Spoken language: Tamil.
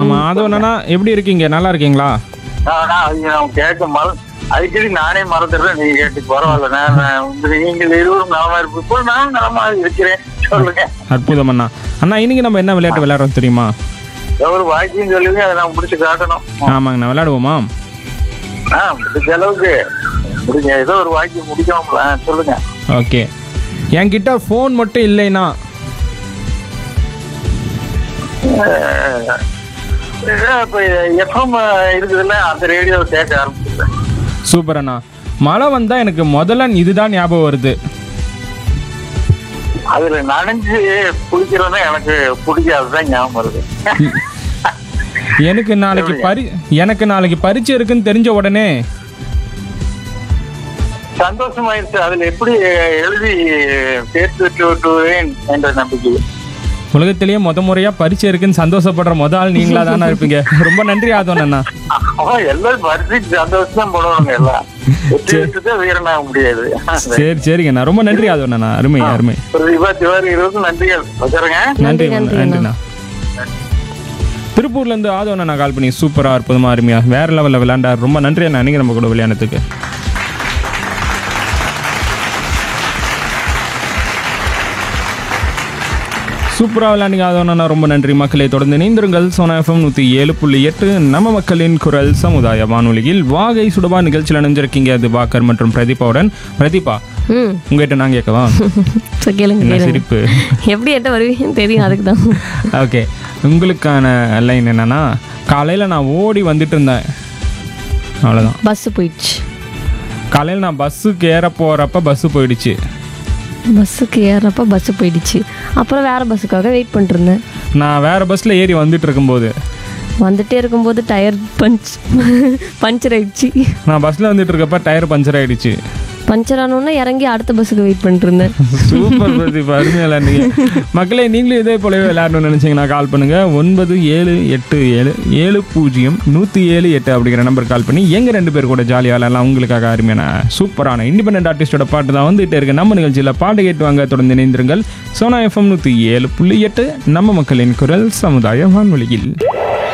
ஆமாம் அது ஒன்றுனா எப்படி இருக்கீங்க நல்லா இருக்கீங்களா ஆனா அது நான் கேட்க மற அடிக்கடி நானே மறந்துடுறேன் நீங்க கேட்டு பரவாயில்ல நான் நான் வந்து நீங்கள் இருவரும் நலமா இருப்போம் இப்போ நான் நலமா இருக்கிறேன் சொல்லுங்க அற்புதம் அண்ணா அண்ணா இன்னைக்கு நம்ம என்ன விளையாட்டு விளையாடுறோம் தெரியுமா ஒரு வாக்கியம் சொல்லுங்க அதை நான் முடிச்சு காட்டணும் ஆமாங்கண்ணா விளையாடுவோமா ஆ முடிஞ்ச அளவுக்கு முடிஞ்ச ஏதோ ஒரு வாக்கியம் முடிக்கணும்ல ஆ, சொல்லுங்க ஓகே என்கிட்ட ஃபோன் மட்டும் இல்லைன்னா அஹ், இப்ப எஃப்எம் இருக்குதுல்ல அந்த ரேடியோ கேட்க ஆரம்பிச்சிருக்கேன் சூப்பர் அண்ணா மழை வந்தால் எனக்கு முதல்ல இதுதான் ஞாபகம் வருது அதுல நனைஞ்சு குளிக்கிறதுனா எனக்கு பிடிக்காதுதான் ஞாபகம் வருது எனக்கு நாளைக்கு பரி எனக்கு நாளைக்கு பரீட்சை இருக்குன்னு தெரிஞ்ச உடனே சந்தோஷமாயிருச்சு அதுல எப்படி எழுதி தேர்ச்சி பெற்று விட்டுவேன் என்ற நம்பிக்கை உலகத்திலேயே முத முறையா பரீட்சை இருக்குன்னு சந்தோஷப்படுற முத ஆள் நீங்களா தானே இருப்பீங்க ரொம்ப நன்றி ஆதோன் அண்ணா அவன் எல்லாரும் பரிசுக்கு சந்தோஷம் தான் போடுவாங்க எல்லாம் வெற்றி விட்டுட்டு வீரனாக முடியாது சரி சரிங்கண்ணா ரொம்ப நன்றி ஆதோன் அண்ணா அருமை அருமை பிரதிபா திவாரி இருபது நன்றிகள் வச்சுருங்க நன்றி நன்றிண்ணா திருப்பூர்ல இருந்து ஆதோன் அண்ணா கால் பண்ணி சூப்பரா அற்புதமா அருமையா வேற லெவல்ல விளையாண்டார் ரொம்ப நன்றி அண்ணா நீங்க நம்ம கூட விளையாடுறதுக்கு சூப்பராக விளையாண்டிங்க ஆதோனா ரொம்ப நன்றி மக்களை தொடர்ந்து இணைந்திருங்கள் சோனா எஃப்எம் நூற்றி ஏழு புள்ளி எட்டு நம்ம மக்களின் குரல் சமுதாய வானொலியில் வாகை சுடபா நிகழ்ச்சியில் இணைஞ்சிருக்கீங்க திவாகர் மற்றும் பிரதீபாவுடன் பிரதீபா ம் உங்ககிட்ட நான் கேட்கவா சரி கேளுங்க என்ன கேளுங்க சிரிப்பு எப்படி எட்ட வருவீங்கன்னு தெரியும் அதுக்கு தான் ஓகே உங்களுக்கான லைன் என்னன்னா காலையில் நான் ஓடி வந்துட்டு இருந்தேன் அவ்வளோதான் பஸ்ஸு போயிடுச்சு காலையில் நான் பஸ்ஸுக்கு ஏற போகிறப்ப பஸ்ஸு போயிடுச்சு பஸ்ஸுக்கு ஏறப்ப பஸ்ஸு போயிடுச்சு அப்புறம் வேற பஸ்ஸுக்காக வெயிட் பண்ணிட்டு இருந்தேன் நான் வேறு பஸ்ஸில் ஏறி வந்துட்டு இருக்கும்போது வந்துட்டே இருக்கும்போது டயர் பஞ்ச் பஞ்சர் ஆயிடுச்சு நான் பஸ்ஸில் வந்துட்டு இருக்கப்ப டயர் பஞ்சர் ஆயிடுச்சு பஞ்சர் ஆனோடனே இறங்கி அடுத்த பஸ்ஸுக்கு வெயிட் பண்ணிட்டு இருந்தேன் சூப்பர் பிரதீப் அருமையாக விளையாடுங்க மக்களே நீங்களும் இதே போலவே விளையாடணும்னு நினச்சிங்கன்னா கால் பண்ணுங்கள் ஒன்பது ஏழு எட்டு ஏழு ஏழு பூஜ்ஜியம் நூற்றி ஏழு எட்டு அப்படிங்கிற நம்பர் கால் பண்ணி எங்கள் ரெண்டு பேர் கூட ஜாலியாக விளையாடலாம் உங்களுக்காக அருமையான சூப்பரான இண்டிபெண்டன்ட் ஆர்டிஸ்டோட பாட்டு தான் வந்துகிட்டே இருக்கு நம்ம நிகழ்ச்சியில் பாட்டு கேட்டு வாங்க தொடர்ந்து இணைந்திருங்கள் சோனா எஃப்எம் நூற்றி ஏழு புள்ளி எட்டு நம்ம மக்களின் குரல் சமுதாய வானொலியில்